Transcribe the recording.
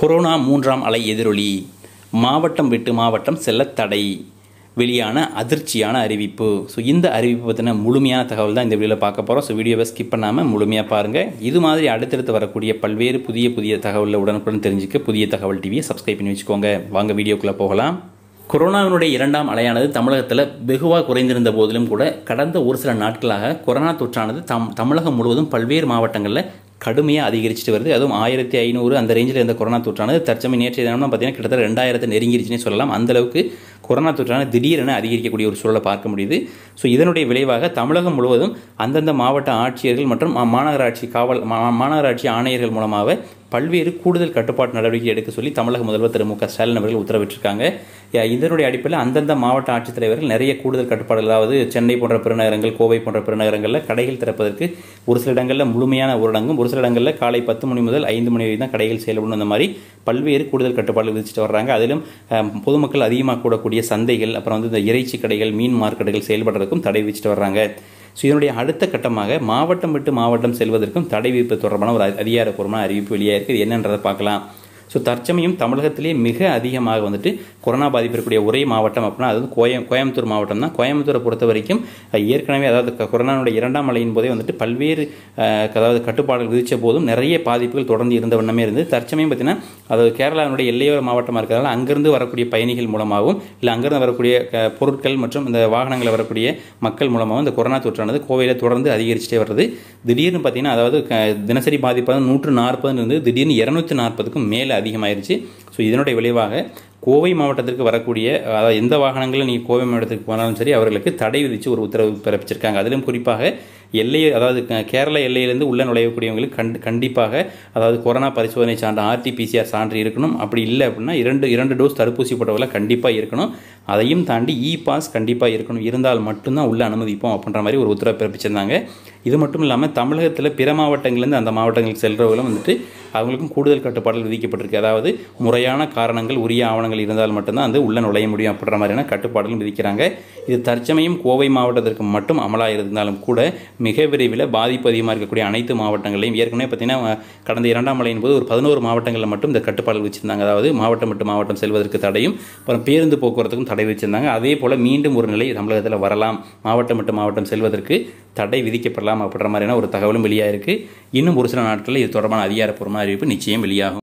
corona மூன்றாம் அலை எதிரொலி மாவட்டம் விட்டு மாவட்டம் செல்ல தடை வெளியான அதிர்ச்சியான அறிவிப்பு ஸோ இந்த அறிவிப்பு பற்றின முழுமையான தகவல் தான் இந்த வீடியோவில் பார்க்க போகிறோம் ஸோ வீடியோவை ஸ்கிப் பண்ணாமல் முழுமையாக பாருங்கள் இது மாதிரி அடுத்தடுத்து வரக்கூடிய பல்வேறு புதிய புதிய தகவலில் உடனுக்குடன் தெரிஞ்சுக்க புதிய தகவல் டிவியை சப்ஸ்கிரைப் பண்ணி வச்சுக்கோங்க வாங்க வீடியோக்குள்ளே போகலாம் கொரோனாவினுடைய இரண்டாம் அலையானது தமிழகத்தில் வெகுவாக குறைந்திருந்த போதிலும் கூட கடந்த ஒரு சில நாட்களாக கொரோனா தொற்றானது தம் தமிழகம் முழுவதும் பல்வேறு மாவட்டங்களில் கடுமையாக அதிகரிச்சுட்டு வருது அதுவும் ஆயிரத்தி ஐநூறு அந்த ரேஞ்சில் இருந்த கொரோனா தொற்றானது தற்சமயம் நேற்றைய தினம் பார்த்தீங்கன்னா கிட்டத்தட்ட ரெண்டாயிரத்தை நெருங்கிருச்சுன்னே சொல்லலாம் அந்த அளவுக்கு கொரோனா தொற்றானது திடீரென அதிகரிக்கக்கூடிய ஒரு சூழலை பார்க்க முடியுது ஸோ இதனுடைய விளைவாக தமிழகம் முழுவதும் அந்தந்த மாவட்ட ஆட்சியர்கள் மற்றும் மா- மாநகராட்சி காவல் மா- மாநகராட்சி ஆணையர்கள் மூலமாக பல்வேறு கூடுதல் கட்டுப்பாட்டு நடவடிக்கை எடுக்க சொல்லி தமிழக முதல்வர் திரு மு க ஸ்டாலின் அவர்கள் உத்தரவிட்டிருக்காங்க அஹ் இதனுடைய அடிப்படையில் அந்தந்த மாவட்ட ஆட்சித்தலைவர்கள் நிறைய கூடுதல் கட்டுப்பாடுகள் அதாவது சென்னை போன்ற பெருநகரங்கள் கோவை போன்ற பெருநகரங்களில் கடைகள் திறப்பதற்கு ஒரு சில இடங்களில் முழுமையான ஊரடங்கும் ஒரு சில இடங்களில் காலை பத்து மணி முதல் ஐந்து மணி வரை தான் கடைகள் செயல்படும் அந்த மாதிரி பல்வேறு கூடுதல் கட்டுப்பாடுகள் விதிச்சுட்டு வர்றாங்க அதிலும் அஹ், பொதுமக்கள் அதிகமாக கூடக்கூடிய சந்தைகள் அப்புறம் வந்து இந்த இறைச்சி கடைகள் மீன் மார்க்கெட்டுகள் செயல்படுறதுக்கும் தடை விதிச்சுட்டு வர்றாங்க ஸோ இதனுடைய அடுத்த கட்டமாக மாவட்டம் விட்டு மாவட்டம் செல்வதற்கும் தடை விதிப்பு தொடர்பான ஒரு அ- அதிகாரப்பூர்வமான அறிவிப்பு வெளியாக இருக்குது இது என்னன்றதை பார்க்கலாம் ஸோ தற்சமயம் தமிழகத்திலே மிக அதிகமாக வந்துட்டு கொரோனா பாதிப்பு இருக்கக்கூடிய ஒரே மாவட்டம் அப்படின்னா அது வந்து கோயம் கோயம்புத்தூர் மாவட்டம் தான் கோயம்புத்தூரை பொறுத்த வரைக்கும் அஹ், ஏற்கனவே அதாவது க- கொரோனாவுடைய இரண்டாம் அலையின் போதே வந்துட்டு பல்வேறு அஹ், அதாவது கட்டுப்பாடுகள் விதித்த போதும் நிறைய பாதிப்புகள் தொடர்ந்து இருந்த வண்ணமே இருந்து தற்சமயம் பார்த்தீங்கன்னா அதாவது கேரளாவினுடைய எல்லையோர மாவட்டமாக இருக்கிறதால அங்கிருந்து வரக்கூடிய பயணிகள் மூலமாகவும் இல்லை அங்கிருந்து வரக்கூடிய க- பொருட்கள் மற்றும் இந்த வாகனங்களில் வரக்கூடிய மக்கள் மூலமாகவும் இந்த கொரோனா தொற்றானது கோவையில் தொடர்ந்து அதிகரிச்சுட்டே வருது திடீர்னு பார்த்தீங்கன்னா அதாவது க- தினசரி பாதிப்பு நூற்று நாற்பதுன்னு இருந்து திடீர்னு இரநூத்தி நாற்பதுக்கும் மேலே அதிகமாயிருச்சு ஸோ இதனுடைய விளைவாக கோவை மாவட்டத்திற்கு வரக்கூடிய அதாவது எந்த வாகனங்களில் நீங்கள் கோவை மாவட்டத்துக்கு போனாலும் சரி அவர்களுக்கு தடை விதித்து ஒரு உத்தரவு பிறப்பிச்சிருக்காங்க அதிலும் குறிப்பாக எல்லையை அதாவது க- கேரள எல்லையிலிருந்து உள்ள நுழையக்கூடியவங்களுக்கு கண்டு கண்டிப்பாக அதாவது கொரோனா பரிசோதனை சான்று ஆர்டிபிசிஆர் சான்று இருக்கணும் அப்படி இல்லை அப்படின்னா இரண்டு இரண்டு டோஸ் தடுப்பூசி போட்டவர்கள் கண்டிப்பாக இருக்கணும் அதையும் தாண்டி இ பாஸ் கண்டிப்பாக இருக்கணும் இருந்தால் மட்டும்தான் உள்ள அனுமதிப்போம் அப்படின்ற மாதிரி ஒரு உத்தரவு பிறப்பிச்சிருந்தாங்க இது மட்டும் இல்லாமல் தமிழகத்தில் பிற மாவட்டங்கள்லேருந்து அந்த மாவட்டங்களுக்கு செல்றவங்களும் வந்துட்டு அவங்களுக்கும் கூடுதல் கட்டுப்பாடுகள் விதிக்கப்பட்டிருக்கு அதாவது முறையான காரணங்கள் உரிய ஆவணங்கள் இருந்தால் மட்டும்தான் வந்து உள்ள நுழைய முடியும் அப்படின்ற மாதிரியான கட்டுப்பாடுகளும் விதிக்கிறாங்க இது தற்சமயம் கோவை மாவட்டத்திற்கு மட்டும் அமலாக இருந்தாலும் கூட மிக விரைவில் பாதிப்பு அதிகமாக இருக்கக்கூடிய அனைத்து மாவட்டங்களையும் ஏற்கனவே பார்த்தீங்கன்னா கடந்த இரண்டாம் மழையின் போது ஒரு பதினோரு மாவட்டங்களில் மட்டும் இந்த கட்டுப்பாடுகள் வச்சிருந்தாங்க அதாவது மாவட்டம் விட்டு மாவட்டம் செல்வதற்கு தடையும் அப்புறம் பேருந்து போக்குவரத்துக்கும் தடை வச்சிருந்தாங்க அதே போல் மீண்டும் ஒரு நிலை தமிழகத்தில் வரலாம் மாவட்டம் விட்டு மாவட்டம் செல்வதற்கு தடை விதிக்கப்படலாம் அப்படின்ற மாதிரியான ஒரு தகவலும் வெளியாயிருக்கு இன்னும் ஒரு சில நாட்களில் இது தொடர்பான அதிகாரப்பூர்வமான அறிவிப்பு நிச்சயம் வெளியாகும்